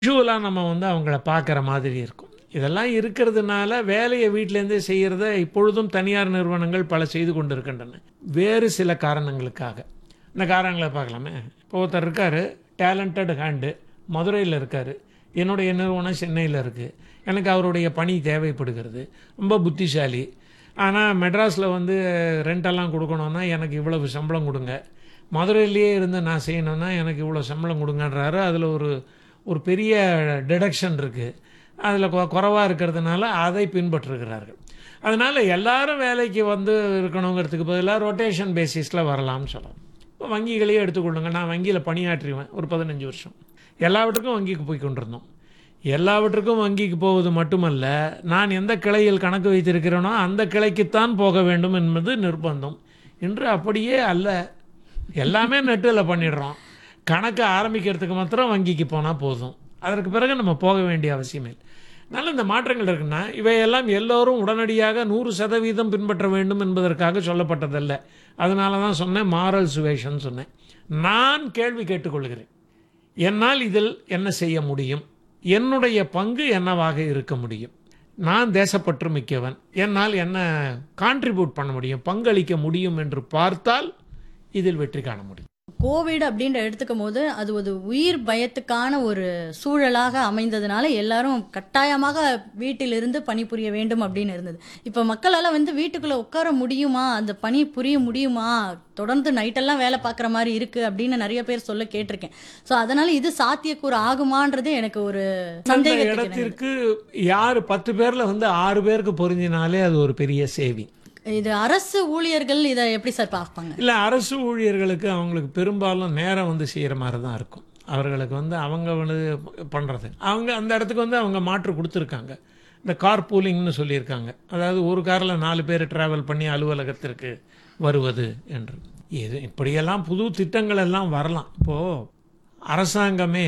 விஷுவலாக நம்ம வந்து அவங்கள பார்க்குற மாதிரி இருக்கும் இதெல்லாம் இருக்கிறதுனால வேலையை வீட்டிலேருந்தே செய்கிறத இப்பொழுதும் தனியார் நிறுவனங்கள் பல செய்து கொண்டு இருக்கின்றன வேறு சில காரணங்களுக்காக இந்த காரணங்களை பார்க்கலாமே இப்போ ஒருத்தர் இருக்கார் டேலண்டட் ஹேண்டு மதுரையில் இருக்கார் என்னுடைய நிறுவனம் சென்னையில் இருக்குது எனக்கு அவருடைய பணி தேவைப்படுகிறது ரொம்ப புத்திசாலி ஆனால் மெட்ராஸில் வந்து ரெண்டெல்லாம் கொடுக்கணுன்னா எனக்கு இவ்வளவு சம்பளம் கொடுங்க மதுரையிலேயே இருந்து நான் செய்யணும்னா எனக்கு இவ்வளோ சம்பளம் கொடுங்கன்றாரு அதில் ஒரு ஒரு பெரிய டிடக்ஷன் இருக்குது அதில் குறைவாக இருக்கிறதுனால அதை பின்பற்றுகிறார்கள் அதனால் எல்லாரும் வேலைக்கு வந்து இருக்கணுங்கிறதுக்கு பதிலாக ரொட்டேஷன் பேசிஸில் வரலாம்னு சொல்லலாம் இப்போ வங்கிகளையே எடுத்துக்கொள்ளுங்க நான் வங்கியில் பணியாற்றிவேன் ஒரு பதினஞ்சு வருஷம் எல்லாவற்றுக்கும் வங்கிக்கு போய் கொண்டிருந்தோம் எல்லாவற்றுக்கும் வங்கிக்கு போவது மட்டுமல்ல நான் எந்த கிளையில் கணக்கு வைத்திருக்கிறேனோ அந்த கிளைக்குத்தான் போக வேண்டும் என்பது நிர்பந்தம் இன்று அப்படியே அல்ல எல்லாமே நெட்டில் பண்ணிடுறோம் கணக்கு ஆரம்பிக்கிறதுக்கு மாத்திரம் வங்கிக்கு போனால் போதும் அதற்கு பிறகு நம்ம போக வேண்டிய அவசியம் இல்லை அதனால் இந்த மாற்றங்கள் இருக்குன்னா இவையெல்லாம் எல்லோரும் உடனடியாக நூறு சதவீதம் பின்பற்ற வேண்டும் என்பதற்காக சொல்லப்பட்டதல்ல அதனால தான் சொன்னேன் மாரல் சுவேஷன் சொன்னேன் நான் கேள்வி கேட்டுக்கொள்கிறேன் என்னால் இதில் என்ன செய்ய முடியும் என்னுடைய பங்கு என்னவாக இருக்க முடியும் நான் தேசப்பற்று மிக்கவன் என்னால் என்ன கான்ட்ரிபியூட் பண்ண முடியும் பங்களிக்க முடியும் என்று பார்த்தால் இதில் வெற்றி காண முடியும் கோவிட் அப்படின்ற எடுத்துக்கும் போது அது ஒரு உயிர் பயத்துக்கான ஒரு சூழலாக அமைந்ததுனால எல்லாரும் கட்டாயமாக வீட்டிலிருந்து பணிபுரிய வேண்டும் அப்படின்னு இருந்தது இப்போ மக்களால் வந்து வீட்டுக்குள்ள உட்கார முடியுமா அந்த பணி புரிய முடியுமா தொடர்ந்து நைட்டெல்லாம் வேலை பார்க்குற மாதிரி இருக்கு அப்படின்னு நிறைய பேர் சொல்ல கேட்டிருக்கேன் ஸோ அதனால இது சாத்தியக்கூறு ஆகுமான்றது எனக்கு ஒரு அந்த சந்தேகத்துக்கு எனக்கு. இடத்திற்கு யார் பத்து பேர்ல வந்து ஆறு பேருக்கு பொருந்தினாலே அது ஒரு பெரிய சேவிங் இது அரசு ஊழியர்கள் இதை எப்படி சார் பார்ப்பாங்க இல்லை அரசு ஊழியர்களுக்கு அவங்களுக்கு பெரும்பாலும் நேரம் வந்து செய்கிற மாதிரி தான் இருக்கும் அவர்களுக்கு வந்து அவங்க வந்து பண்ணுறது அவங்க அந்த இடத்துக்கு வந்து அவங்க மாற்று கொடுத்துருக்காங்க இந்த கார் பூலிங்னு சொல்லியிருக்காங்க அதாவது ஒரு காரில் நாலு பேர் ட்ராவல் பண்ணி அலுவலகத்திற்கு வருவது என்று இது இப்படியெல்லாம் புது திட்டங்கள் எல்லாம் வரலாம் இப்போது அரசாங்கமே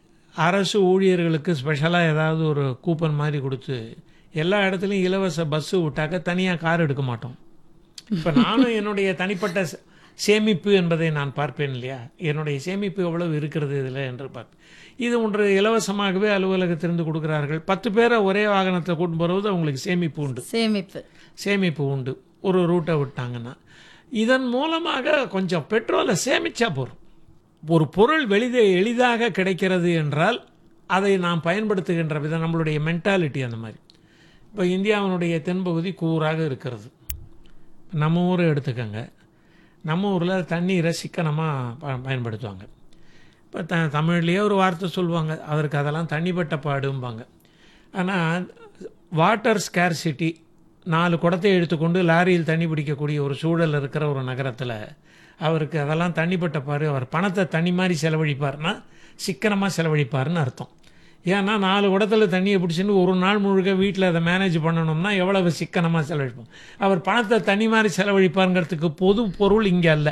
அரசு ஊழியர்களுக்கு ஸ்பெஷலாக ஏதாவது ஒரு கூப்பன் மாதிரி கொடுத்து எல்லா இடத்துலையும் இலவச பஸ்ஸு விட்டாக்க தனியாக கார் எடுக்க மாட்டோம் இப்போ நானும் என்னுடைய தனிப்பட்ட சே- சேமிப்பு என்பதை நான் பார்ப்பேன் இல்லையா என்னுடைய சேமிப்பு எவ்வளவு இருக்கிறது இதில் என்று பார்ப்பேன் இது ஒன்று இலவசமாகவே அலுவலகத்திலிருந்து கொடுக்கிறார்கள் பத்து பேரை ஒரே வாகனத்தில் கூட்டு போகிறது அவங்களுக்கு சேமிப்பு உண்டு சேமிப்பு சேமிப்பு உண்டு ஒரு ரூட்டை விட்டாங்கன்னா இதன் மூலமாக கொஞ்சம் பெட்ரோலை சேமிச்சா போதும் ஒரு பொருள் வெளியே எளிதாக கிடைக்கிறது என்றால் அதை நாம் பயன்படுத்துகின்ற விதம் நம்மளுடைய மென்டாலிட்டி அந்த மாதிரி இப்போ இந்தியாவினுடைய தென்பகுதி கூறாக இருக்கிறது நம்ம ஊரை எடுத்துக்கோங்க நம்ம ஊரில் தண்ணீரை சிக்கனமாக ப பயன்படுத்துவாங்க இப்போ த தமிழ்லேயே ஒரு வார்த்தை சொல்லுவாங்க அவருக்கு அதெல்லாம் தண்ணிப்பட்ட பாடும்பாங்க ஆனால் வாட்டர் ஸ்கேர்சிட்டி நாலு குடத்தை எடுத்துக்கொண்டு லாரியில் தண்ணி பிடிக்கக்கூடிய ஒரு சூழல் இருக்கிற ஒரு நகரத்தில் அவருக்கு அதெல்லாம் தண்ணிப்பட்ட பாரு அவர் பணத்தை தண்ணி மாதிரி செலவழிப்பார்னா சிக்கனமாக செலவழிப்பார்னு அர்த்தம் ஏன்னா நாலு குடத்துல தண்ணியை பிடிச்சின்னு ஒரு நாள் முழுக்க வீட்டில் அதை மேனேஜ் பண்ணணும்னா எவ்வளவு சிக்கனமாக செலவழிப்போம் அவர் பணத்தை தண்ணி மாதிரி செலவழிப்பாருங்கிறதுக்கு பொது பொருள் இங்கே அல்ல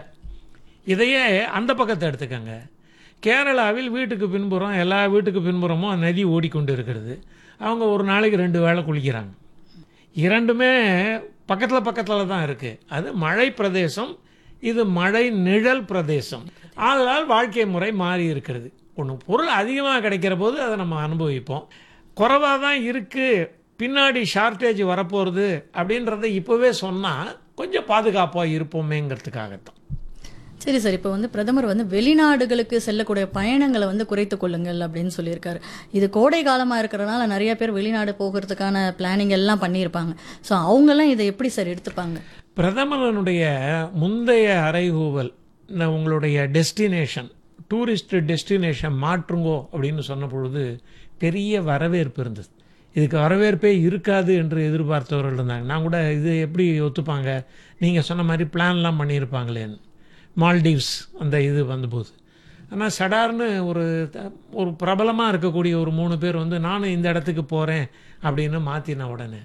இதையே அந்த பக்கத்தை எடுத்துக்கங்க கேரளாவில் வீட்டுக்கு பின்புறம் எல்லா வீட்டுக்கு பின்புறமும் நதி ஓடிக்கொண்டு இருக்கிறது அவங்க ஒரு நாளைக்கு ரெண்டு வேளை குளிக்கிறாங்க இரண்டுமே பக்கத்தில் பக்கத்தில் தான் இருக்குது அது மழை பிரதேசம் இது மழை நிழல் பிரதேசம் ஆதலால் வாழ்க்கை முறை மாறி இருக்கிறது ஒன்று பொருள் அதிகமாக கிடைக்கிற போது அதை நம்ம அனுபவிப்போம் குறைவாக தான் இருக்குது பின்னாடி ஷார்ட்டேஜ் வரப்போகிறது அப்படின்றத இப்போவே சொன்னால் கொஞ்சம் பாதுகாப்பாக இருப்போமேங்கிறதுக்காகத்தான் சரி சார் இப்போ வந்து பிரதமர் வந்து வெளிநாடுகளுக்கு செல்லக்கூடிய பயணங்களை வந்து குறைத்து கொள்ளுங்கள் அப்படின்னு சொல்லியிருக்காரு இது கோடை காலமாக இருக்கிறனால நிறைய பேர் வெளிநாடு போகிறதுக்கான பிளானிங் எல்லாம் பண்ணியிருப்பாங்க ஸோ அவங்கெல்லாம் இதை எப்படி சார் எடுத்துப்பாங்க பிரதமரனுடைய முந்தைய அறைகூவல் இந்த உங்களுடைய டெஸ்டினேஷன் டூரிஸ்ட் டெஸ்டினேஷன் மாற்றுங்கோ அப்படின்னு சொன்ன பொழுது பெரிய வரவேற்பு இருந்தது இதுக்கு வரவேற்பே இருக்காது என்று எதிர்பார்த்தவர்கள் இருந்தாங்க நான் கூட இது எப்படி ஒத்துப்பாங்க நீங்கள் சொன்ன மாதிரி பிளான்லாம் பண்ணியிருப்பாங்களேன்னு மால்டீவ்ஸ் அந்த இது வந்தபோது ஆனால் சடார்னு ஒரு த- ஒரு பிரபலமாக இருக்கக்கூடிய ஒரு மூணு பேர் வந்து நானும் இந்த இடத்துக்கு போகிறேன் அப்படின்னு மாற்றின உடனே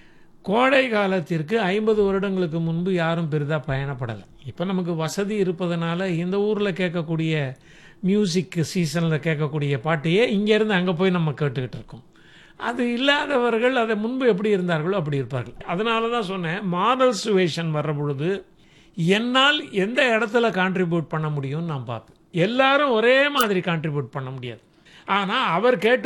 கோடை காலத்திற்கு ஐம்பது வருடங்களுக்கு முன்பு யாரும் பெரிதாக பயணப்படலை இப்போ நமக்கு வசதி இருப்பதனால இந்த ஊரில் கேட்கக்கூடிய மியூசிக் சீசனில் கேட்கக்கூடிய பாட்டையே இங்கேருந்து அங்கே போய் நம்ம கேட்டுக்கிட்டு இருக்கோம் அது இல்லாதவர்கள் அதை முன்பு எப்படி இருந்தார்களோ அப்படி இருப்பார்கள் அதனால தான் சொன்னேன் மாடல் சுவேஷன் வர்ற பொழுது என்னால் எந்த இடத்துல கான்ட்ரிபியூட் பண்ண முடியும்னு நான் பார்ப்பேன் எல்லாரும் ஒரே மாதிரி கான்ட்ரிபியூட் பண்ண முடியாது ஆனால் அவர் கேட்டு